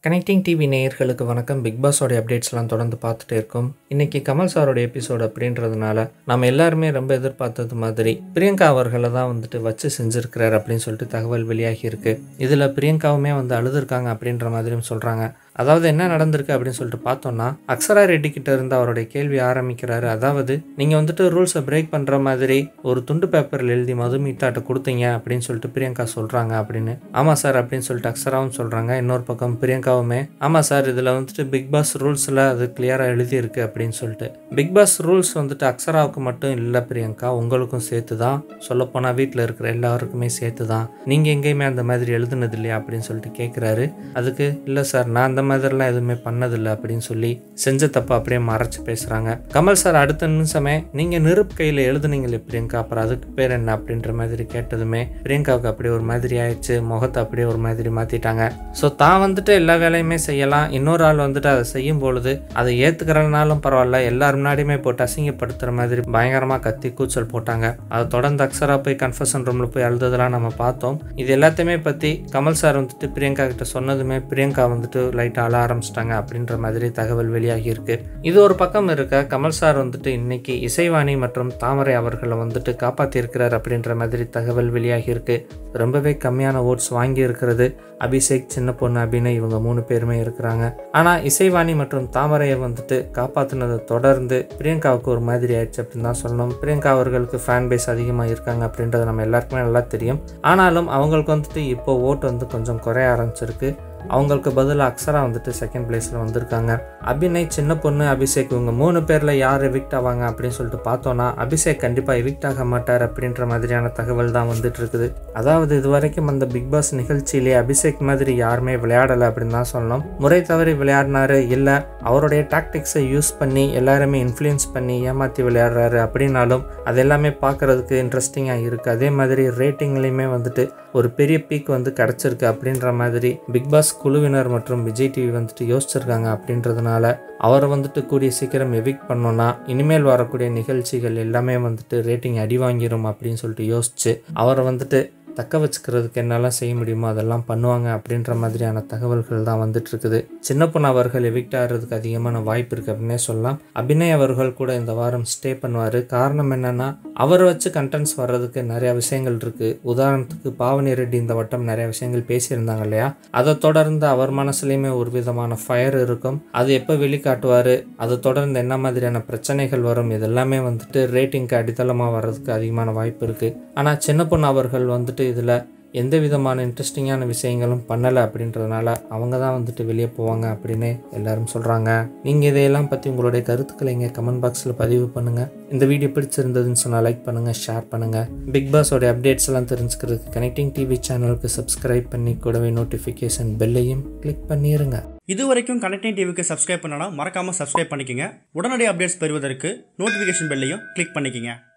connecting TV நேயர்களுக்கு வணக்கம் big பாஸோட அப்டேட்ஸ்லாம் தொடர்ந்து பார்த்துட்டே இருக்கோம் இன்னைக்கு கமல் சாரோட எபிசோட் அப்படின்றதுனால நம்ம எல்லாருமே ரொம்ப எதிர்பார்த்தது மாதிரி பிரியங்கா அவர்களை தான் வந்துட்டு வச்சு செஞ்சுருக்கிறார் அப்படின்னு சொல்லிட்டு தகவல் வெளியாகி இருக்கு இதில் பிரியங்காவுமே வந்து அழுதுருக்காங்க அப்படின்ற மாதிரியும் சொல்கிறாங்க அதாவது என்ன நடந்திருக்கு அப்படின்னு சொல்லிட்டு பார்த்தோம்னா அக்ஷரா ரெட்டி கிட்ட இருந்து அவருடைய கேள்வி ஆரம்பிக்கிறாரு அதாவது நீங்கள் வந்துட்டு ரூல்ஸை பிரேக் பண்ணுற மாதிரி ஒரு துண்டு பேப்பரில் எழுதி மதுமிதாட்ட கொடுத்தீங்க அப்படின்னு சொல்லிட்டு பிரியங்கா சொல்கிறாங்க அப்படின்னு ஆமாம் சார் அப்படின்னு சொல்லிட்டு அக்ஷராவும் சொல்கிறாங்க இன்னொரு பக்கம் பிரியங்காவுமே ஆமாம் சார் இதில் வந்துட்டு பிக் பாஸ் ரூல்ஸில் அது கிளியராக எழுதியிருக்கு அப்படின்னு சொல்லிட்டு பிக் பாஸ் ரூல்ஸ் வந்துட்டு அக்ஷராவுக்கு மட்டும் இல்லை பிரியங்கா உங்களுக்கும் சேர்த்து தான் சொல்லப்போனால் வீட்டில் இருக்கிற எல்லாருக்குமே சேர்த்து தான் நீங்கள் எங்கேயுமே அந்த மாதிரி எழுதுனது இல்லையா அப்படின்னு சொல்லிட்டு கேட்குறாரு அதுக்கு இல்லை சார் நான் அந்த மாதிரிலாம் எதுவுமே பண்ணதில்லை அப்படின்னு சொல்லி செஞ்ச தப்பை அப்படியே மறைச்சு பேசுகிறாங்க கமல் சார் அடுத்த நிமிஷமே நீங்கள் நெருப்பு கையில் எழுதுனீங்களே பிரியங்கா அப்புறம் அதுக்கு பேர் என்ன அப்படின்ற மாதிரி கேட்டதுமே பிரியங்காவுக்கு அப்படியே ஒரு மாதிரி ஆயிடுச்சு முகத்தை அப்படியே ஒரு மாதிரி மாற்றிட்டாங்க ஸோ தான் வந்துட்டு எல்லா வேலையுமே செய்யலாம் இன்னொரு ஆள் வந்துட்டு அதை செய்யும் பொழுது அதை ஏற்றுக்கிறனாலும் பரவாயில்ல எல்லார் முன்னாடியுமே போட்டு அசிங்கப்படுத்துகிற மாதிரி பயங்கரமாக கத்தி கூச்சல் போட்டாங்க அதை தொடர்ந்து அக்ஷரா போய் கன்ஃபர்ஷன் ரூமில் போய் அழுததெல்லாம் நம்ம பார்த்தோம் இது எல்லாத்தையுமே பற்றி கமல் சார் வந்துட்டு பிரியங்கா கிட்ட சொன்னதுமே பிரியங்கா வந்துட்டு லைட்டாக அழ ஆரம்பிச்சிட்டாங்க அப்படின்ற மாதிரி தகவல் வெளியாகி இருக்கு இது ஒரு பக்கம் இருக்க கமல் சார் வந்துட்டு இன்னைக்கு இசைவாணி மற்றும் தாமரை அவர்களை வந்துட்டு காப்பாற்றியிருக்கிறார் அப்படின்ற மாதிரி தகவல் வெளியாகி இருக்கு ரொம்பவே கம்மியான ஓட்ஸ் வாங்கி இருக்கிறது அபிஷேக் சின்ன பொண்ணு அபிநய் இவங்க மூணு பேருமே இருக்கிறாங்க ஆனால் இசைவாணி மற்றும் தாமரையை வந்துட்டு காப்பாற்றினதை தொடர்ந்து பிரியங்காவுக்கு ஒரு மாதிரி ஆயிடுச்சு அப்படின்னு தான் சொல்லணும் பிரியங்கா அவர்களுக்கு ஃபேன் பேஸ் அதிகமாக இருக்காங்க அப்படின்றது நம்ம எல்லாருக்குமே நல்லா தெரியும் ஆனாலும் அவங்களுக்கு வந்துட்டு இப்போ ஓட்டு வந்து கொஞ்சம் குறைய ஆரம்பிச்சிருக்கு அவங்களுக்கு பதிலாக அக்ஷரா வந்துட்டு செகண்ட் பிளேஸில் வந்திருக்காங்க அபிநய் சின்ன பொண்ணு அபிஷேக் இவங்க மூணு பேரில் யார் எவிக்ட் ஆவாங்க அப்படின்னு சொல்லிட்டு பார்த்தோன்னா அபிஷேக் கண்டிப்பாக எவிக்ட் ஆக மாட்டார் அப்படின்ற மாதிரியான தகவல் தான் வந்துட்டு இருக்குது அதாவது இது வரைக்கும் அந்த பிக் பாஸ் நிகழ்ச்சியிலே அபிஷேக் மாதிரி யாருமே விளையாடலை அப்படின்னு தான் சொல்லணும் முறை தவறி விளையாடினாரு இல்லை அவருடைய டாக்டிக்ஸை யூஸ் பண்ணி எல்லாருமே இன்ஃப்ளூயன்ஸ் பண்ணி ஏமாற்றி விளையாடுறாரு அப்படின்னாலும் அது எல்லாமே பார்க்குறதுக்கு இன்ட்ரெஸ்டிங்காக இருக்குது அதே மாதிரி ரேட்டிங்லேயுமே வந்துட்டு ஒரு பெரிய பீக் வந்து கிடச்சிருக்கு அப்படின்ற மாதிரி பிக் பாஸ் குழுவினர் மற்றும் விஜய் டிவி வந்துட்டு யோசிச்சிருக்காங்க அப்படின்றதுனால அவரை வந்துட்டு கூடிய சீக்கிரம் எவிக்ட் பண்ணோன்னா இனிமேல் வரக்கூடிய நிகழ்ச்சிகள் எல்லாமே வந்துட்டு ரேட்டிங் அடி வாங்கிரும் அப்படின்னு சொல்லிட்டு யோசிச்சு அவரை வந்துட்டு தக்க வச்சுக்கிறதுக்கு என்னெல்லாம் செய்ய முடியுமோ அதெல்லாம் பண்ணுவாங்க அப்படின்ற மாதிரியான தகவல்கள் தான் வந்துட்டு இருக்குது சின்ன பொண்ணு அவர்கள் எவிக்ட் ஆகிறதுக்கு அதிகமான வாய்ப்பு இருக்குது அப்படின்னே சொல்லலாம் அபிநய் அவர்கள் கூட இந்த வாரம் ஸ்டே பண்ணுவார் காரணம் என்னென்னா அவரை வச்சு கண்டென்ட்ஸ் வர்றதுக்கு நிறையா விஷயங்கள் இருக்குது உதாரணத்துக்கு பாவனி ரெட்டி இந்த வட்டம் நிறைய விஷயங்கள் பேசியிருந்தாங்க இல்லையா அதை தொடர்ந்து அவர் மனசுலையுமே ஒரு விதமான ஃபயர் இருக்கும் அது எப்போ வெளிக்காட்டுவார் அதை தொடர்ந்து என்ன மாதிரியான பிரச்சனைகள் வரும் இதெல்லாமே வந்துட்டு ரேட்டிங்க்கு அடித்தளமாக வர்றதுக்கு அதிகமான வாய்ப்பு இருக்குது ஆனால் சின்ன பொண்ணு அவர்கள் வந்துட்டு இதில் எந்த விதமான இன்ட்ரெஸ்டிங்கான விஷயங்களும் பண்ணலை அப்படின்றதுனால அவங்க தான் வந்துட்டு வெளியே போவாங்க அப்படின்னு எல்லாரும் சொல்கிறாங்க நீங்கள் இதையெல்லாம் பற்றி உங்களுடைய கருத்துக்களை இங்கே கமெண்ட் பாக்ஸில் பதிவு பண்ணுங்கள் இந்த வீடியோ பிடிச்சிருந்ததுன்னு சொன்னால் லைக் பண்ணுங்கள் ஷேர் பண்ணுங்கள் பிக் பாஸோட அப்டேட்ஸ் எல்லாம் தெரிஞ்சுக்கிறதுக்கு கனெக்டிங் டிவி சேனலுக்கு சப்ஸ்கிரைப் பண்ணி கூடவே நோட்டிஃபிகேஷன் பெல்லையும் கிளிக் பண்ணிடுங்க இது வரைக்கும் கனெக்டிங் டிவிக்கு சப்ஸ்கிரைப் பண்ணனா மறக்காமல் சப்ஸ்கிரைப் பண்ணிக்கங்க உடனடி அப்டேட்ஸ் பெறுவதற்கு நோட்டிஃபிகேஷன் பெல்லையும் கிளிக் பண்ணிக்கங்க